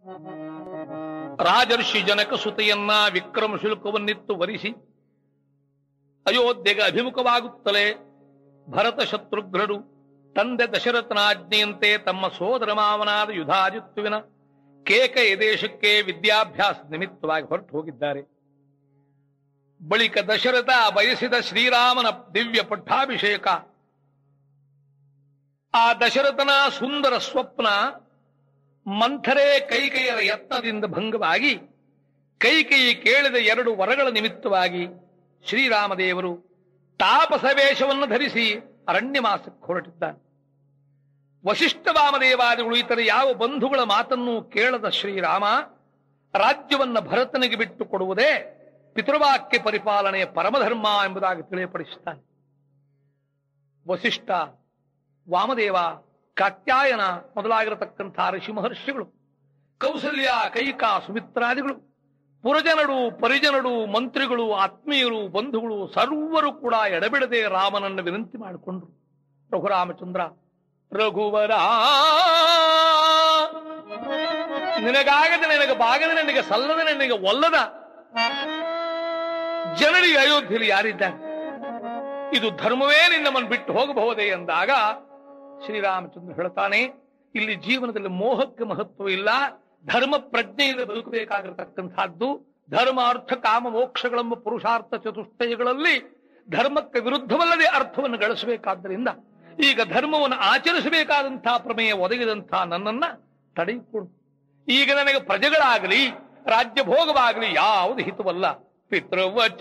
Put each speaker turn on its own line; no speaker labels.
ರಾಜರ್ಷಿ ಜನಕ ಸುತೆಯನ್ನ ವಿಕ್ರಮ ಶುಲ್ಕವನ್ನಿತ್ತು ವರಿಸಿ ಅಯೋಧ್ಯೆಗೆ ಅಭಿಮುಖವಾಗುತ್ತಲೇ ಭರತ ಶತ್ರುಘ್ನರು ತಂದೆ ದಶರಥನ ಆಜ್ಞೆಯಂತೆ ತಮ್ಮ ಸೋದರ ಮಾವನಾದ ಯುಧಾಜಿತ್ಯುವಿನ ಕೇಕೆಯ ದೇಶಕ್ಕೆ ವಿದ್ಯಾಭ್ಯಾಸ ನಿಮಿತ್ತವಾಗಿ ಹೊರಟು ಹೋಗಿದ್ದಾರೆ ಬಳಿಕ ದಶರಥ ಬಯಸಿದ ಶ್ರೀರಾಮನ ದಿವ್ಯ ಪಟ್ಟಾಭಿಷೇಕ ಆ ದಶರಥನ ಸುಂದರ ಸ್ವಪ್ನ ಮಂಥರೆ ಕೈಕೈಯರ ಯತ್ನದಿಂದ ಭಂಗವಾಗಿ ಕೈಕೈ ಕೇಳಿದ ಎರಡು ವರಗಳ ನಿಮಿತ್ತವಾಗಿ ಶ್ರೀರಾಮದೇವರು ತಾಪಸ ವೇಷವನ್ನು ಧರಿಸಿ ಅರಣ್ಯಮಾಸಕ್ಕೆ ಹೊರಟಿದ್ದಾನೆ ವಶಿಷ್ಠ ವಾಮದೇವಾದಿಗಳು ಇತರ ಯಾವ ಬಂಧುಗಳ ಮಾತನ್ನು ಕೇಳದ ಶ್ರೀರಾಮ ರಾಜ್ಯವನ್ನ ಭರತನಿಗೆ ಬಿಟ್ಟು ಕೊಡುವುದೇ ಪಿತೃವಾಕ್ಯ ಪರಿಪಾಲನೆಯ ಪರಮಧರ್ಮ ಎಂಬುದಾಗಿ ತಿಳಿಯಪಡಿಸುತ್ತಾನೆ ವಸಿಷ್ಠ ವಾಮದೇವ ಕಾತ್ಯಾಯನ ಮೊದಲಾಗಿರತಕ್ಕಂಥ ಋಷಿ ಮಹರ್ಷಿಗಳು ಕೌಸಲ್ಯ ಕೈಕ ಸುಮಿತ್ರಾದಿಗಳು ಪುರಜನರು ಪರಿಜನರು ಮಂತ್ರಿಗಳು ಆತ್ಮೀಯರು ಬಂಧುಗಳು ಸರ್ವರು ಕೂಡ ಎಡಬಿಡದೆ ರಾಮನನ್ನು ವಿನಂತಿ ಮಾಡಿಕೊಂಡ್ರು ರಘುರಾಮಚಂದ್ರ ರಘುವರ ನಿನಗಾಗದ ನಿನಗೆ ಬಾಗದ ನಿನಗೆ ಸಲ್ಲದ ನಿನಗೆ ಒಲ್ಲದ ಜನರಿಗೆ ಅಯೋಧ್ಯೆಯಲ್ಲಿ ಯಾರಿದ್ದಾರೆ ಇದು ಧರ್ಮವೇ ನಿನ್ನಮ್ಮನ್ನು ಬಿಟ್ಟು ಹೋಗಬಹುದೇ ಎಂದಾಗ ಶ್ರೀರಾಮಚಂದ್ರ ಹೇಳ್ತಾನೆ ಇಲ್ಲಿ ಜೀವನದಲ್ಲಿ ಮೋಹಕ್ಕೆ ಮಹತ್ವ ಇಲ್ಲ ಧರ್ಮ ಪ್ರಜ್ಞೆಯಿಂದ ಬದುಕಬೇಕಾಗಿರತಕ್ಕಂಥದ್ದು ಧರ್ಮ ಅರ್ಥ ಕಾಮ ಮೋಕ್ಷಗಳೆಂಬ ಪುರುಷಾರ್ಥ ಚತುಷ್ಟಯಗಳಲ್ಲಿ ಧರ್ಮಕ್ಕೆ ವಿರುದ್ಧವಲ್ಲದೆ ಅರ್ಥವನ್ನು ಗಳಿಸಬೇಕಾದ್ದರಿಂದ ಈಗ ಧರ್ಮವನ್ನು ಆಚರಿಸಬೇಕಾದಂತಹ ಪ್ರಮೇಯ ಒದಗಿದಂತಹ ನನ್ನನ್ನ ತಡೆಯಿಕೊಡು ಈಗ ನನಗೆ ಪ್ರಜೆಗಳಾಗಲಿ ರಾಜ್ಯ ಭೋಗವಾಗಲಿ ಯಾವುದು ಹಿತವಲ್ಲ ಪಿತೃವಚ